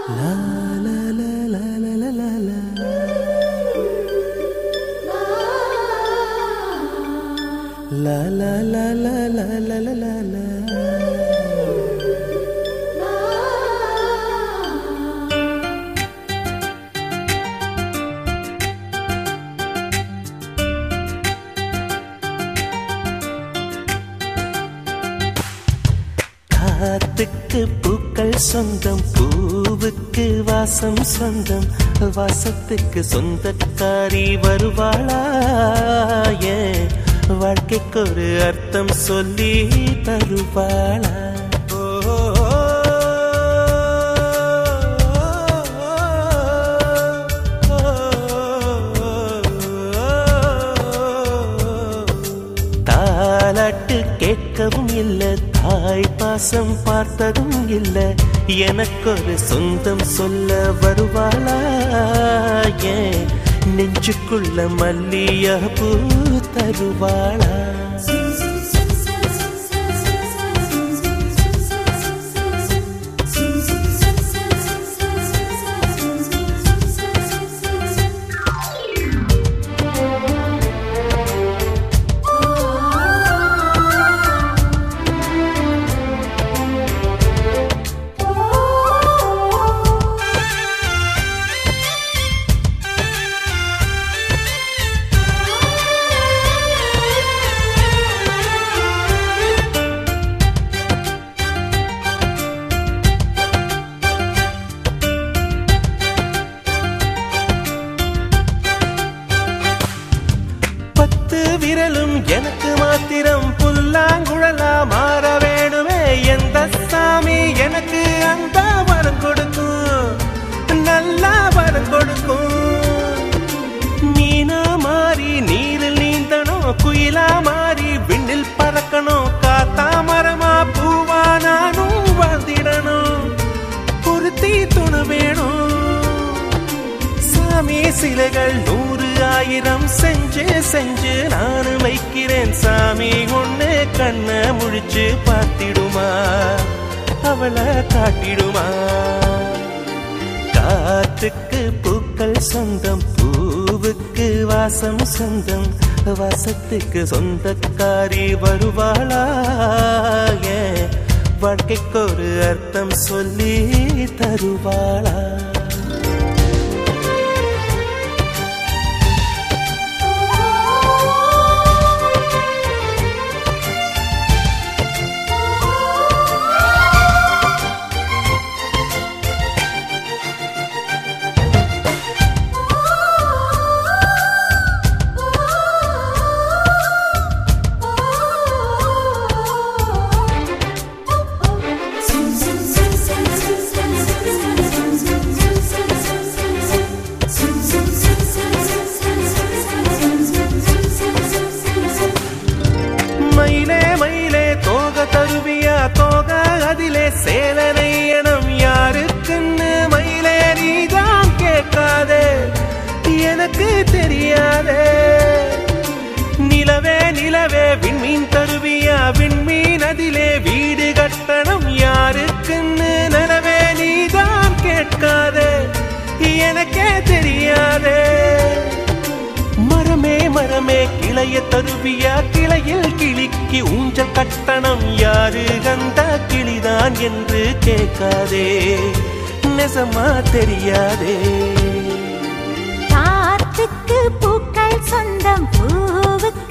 La la la la la la la la la. காத்துக்கு பூக்கள் சொந்தம் பூவுக்கு வாசம் சொந்தம் வாசத்துக்கு சொந்தக்காரி வருவாளா ஏன் வாழ்க்கைக்கு ஒரு அர்த்தம் சொல்லி தருவாளா ஓ, தாலாட்டு கேட்கவும் இல்ல தாய் பாசம் பார்த்ததும் இல்ல எனக்கொரு சொந்தம் சொல்ல வருவாளா ஏன் நெஞ்சுக்குள்ள மல்லிய பூ தருவாளா பத்து விரலும் எனக்கு மாத்திரம் புல்லாங்குழலா மாற வேணுமே எந்த சாமி எனக்கு அந்த வரம் கொடுக்கும் நல்லா வரம் கொடுக்கும் மீனா மாறி நீரில் நீந்தணும் குயிலா மாறி விண்ணில் பறக்கணும் காத்தா மரமா பூவா நானும் வாழ்ந்திடணும் பொருத்தி துணை வேணும் சாமி சிலைகள் நூறு ஆயிரம் செஞ்சு செஞ்சு நான் வைக்கிறேன் சாமி ஒண்ணு கண்ண முழிச்சு பார்த்திடுமா அவளை காட்டிடுமா காத்துக்கு பூக்கள் சொந்தம் பூவுக்கு வாசம் சொந்தம் வாசத்துக்கு சொந்தக்காரி வருவாளா ஏன் வாழ்க்கைக்கு ஒரு அர்த்தம் சொல்லி தருவாளா மயிலே மயிலே தோக தருவியா தோக அதிலே சேலனை எனம் யாருக்குன்னு மயிலே நீதான் கேட்காதே எனக்கு தெரியாதே நிலவே நிலவே விண்மீன் தருவியா விண்மீன் அதிலே வீடு கட்டணம் யாருக்குன்னு நிலவே நீதான் கேட்காதே எனக்கே தெரியாதே மரமே மரமே கிளைய தருவியா கிளையில் கிளிக்கு ஊஞ்சல் கட்டணம் யாரு அந்த கிளிதான் என்று கேட்காதே நெசமா தெரியாதே காத்துக்கு பூக்கள் சொந்தம் பூவுக்கு